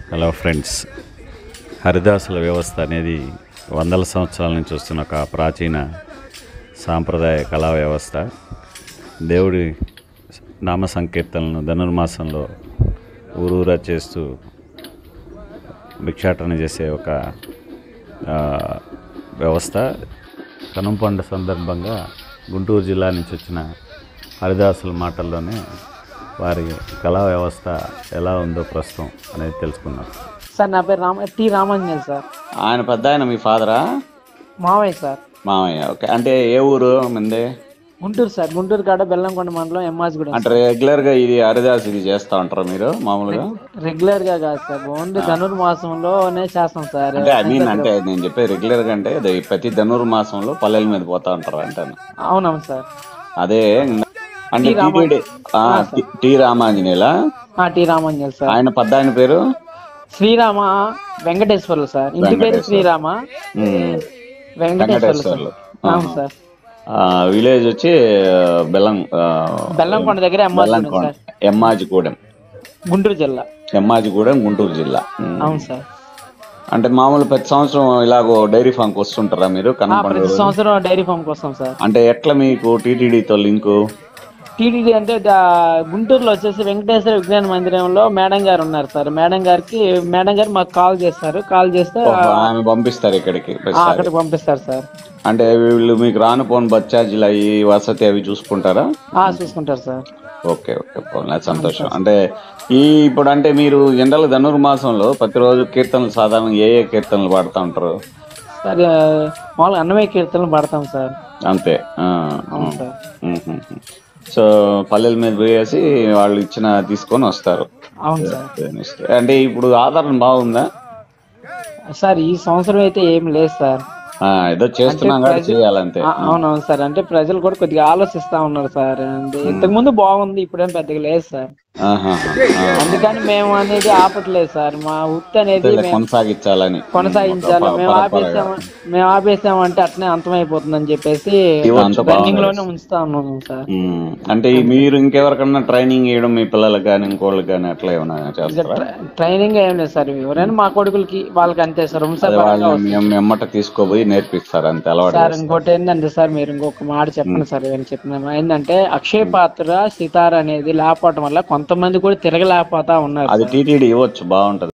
Hello friends హరిదాసుల వ్యవస్థ అనేది వందల సంవత్సరాల నుంచి వస్తున్న ఒక ప్రాచీన సాంప్రదాయ కళా వ్యవస్థ దేవుడి నామ సంకీర్తనలను ధనుర్మాసంలో ఊరూరా చేస్తూ భిక్షాటన చేసే ఒక ఆ, వ్యవస్థ కనుమ పండుగ సందర్భంగా గుంటూరు జిల్లా నుంచి వచ్చిన హరిదాసుల మాటల్లోనే వారి కళా వ్యవస్థ ఎలా ఉందో ప్రస్తుతం అనేది తెలుసుకుందాం సార్ నా పేరు రామ టి రామాంజన్ సార్ ఆయన పెద్ద ఆయన మీ ఫాదరా మావయ్య సార్ మామయ్య ఓకే అంటే ఏ ఊరు మంది గుంటూరు సార్ గుంటూరు కాడ బెల్లంకొండ మండలం ఎమ్మాజిగూడెం అంటే రెగ్యులర్ గా ఇది హరిదాస్ ఇది చేస్తా ఉంటారా మీరు మామూలుగా రెగ్యులర్ గా కాదు సార్ ఓన్లీ ధనుర్మాసంలోనే చేస్తాం సార్ అంటే ఐ మీన్ అంటే నేను చెప్పేది రెగ్యులర్ గా అంటే అది ప్రతి ధనుర్ మాసంలో పల్లెల మీద పోతా ఉంటారు అంటాను అవునవును సార్ అదే అంటే టీటీడీ ఆ, టి- టి రామాంజనేయుల ఆ, టి రామాంజన్ సార్ ఆయన పెద్ద ఆయన పేరు శ్రీరామ వెంకటేశ్వర్లు సార్ ఇంటి పేరు శ్రీరామ ఉమ్, వెంకటేశ్వర్లు సార్ వెంకటేశ్వర్లు అవును సార్ ఆ, విలేజ్ వచ్చి ఆ, బెల్లం ఆ, బెల్లంకొండ దగ్గర ఎమ్మాజిగూడెం బెల్లంకొండ సార్ ఎమ్మాజిగూడెం గుంటూరు జిల్లా ఎమ్మాజిగూడెం గుంటూరు జిల్లా ఉమ్. అవును సార్ అంటే మామూలు ప్రతి సంవత్సరం ఇలాగో డైరీ ఫామ్ కి వస్తుంటారా మీరు ఆ, కనపండి ప్రతి సంవత్సరం డైరీ ఫామ్ కోసం సార్ అంటే ఎట్లా మీకు టీటీడీతో లింకు టీటీడీ అంటే దా- గుంటూరులో వచ్చేసి వెంకటేశ్వర విజ్ఞాన మందిరంలో మేడం గారు ఉన్నారు సార్ మేడం గారికి మేడం గారు మాకు కాల్ చేస్తారు కాల్ చేస్తే ఆ, ఆమె పంపిస్తారు ఇక్కడికి ఆ, ప్రతిసారి. అక్కడికి పంపిస్తారు సార్ అంటే వీళ్ళు మీకు రాను పోను బస్ ఛార్జీలు అవి వసతి అవి చూసుకుంటారా ఆ, చూసుకుంటారు సార్ ఓకే ఓకే పోన్లే, సంతోషం అంటే ఈ ఇప్పుడు అంటే మీరు జనరల్ ధనుర్మాసంలో ప్రతిరోజు కీర్తనలు సాధారణ ఏ ఏ కీర్తనలు పాడుతూ ఉంటారు సార్ ఆ, మామూలుగా అన్నమయ్య కీర్తనలు పడతాం సార్ అంతే ఆ, అవును సార్ మ్మ్. సో పల్లెల మీద పోయేసి వాళ్ళు ఇచ్చిన తీసుకొని వస్తారు అవును సార్ అంటే ఇప్పుడు ఆధారం బాగుందా సార్ ఈ సంవత్సరం అయితే ఏం లేదు సార్ ఆ, ఏదో చేస్తున్నాం కాబట్టి చేయాలంతే ఆ, అవునవును సార్ అంటే ప్రజలు కూడా కొద్దిగా ఆలోచిస్తా ఉన్నారు సార్ అంటే ఇంతకు ముందు బాగుంది ఇప్పుడేం పెద్దగా లేదు సార్ ఆహాహా. ఆ. అందుకని మేము అనేది ఆపట్లేదు సార్ మా వృత్తి అనేది ఇలా మేము కొనసాగించాలని కొనసాగించాలి ఒక మేము ప- ఆపేసాము మేము ఆపేసామంటే అట్నే అంతమైపోతుందని చెప్పేసి అంత రన్నింగ్ లోనే ఉంచుతా ఉన్నాము సార్ ఉమ్, అంటే ఈ మీరు ఇంకెవరికన్నా ట్రైనింగ్ ఇవ్వడం మీ పిల్లలకు కానీ ఇంకోళ్ళకి కానీ అట్లా ఏమైనా చేస్తారా ట్రై- ట్రైనింగ్ ఏం లేదు సార్ ఎవరైనా మా కొడుకులకి వాళ్ళకి అంతే సార్ వంశ అదే వాళ్ళని మేము ఎమ్మట తీసుకోపోయి నేర్పిస్తారు అంతే అలవాటు సార్ ఇంకోటి ఏంటంటే సార్ మీరు ఇంకొక మాట చెప్పండి సార్ ఏం చెప్పిన ఏంటంటే అక్షయ పాత్ర సితార అనేది లేకపోవటం వల్ల కొంతమంది కూడా తిరగలేకపోతా ఉన్నారు అది టీటీడీ ఇవ్వచ్చు బాగుంటది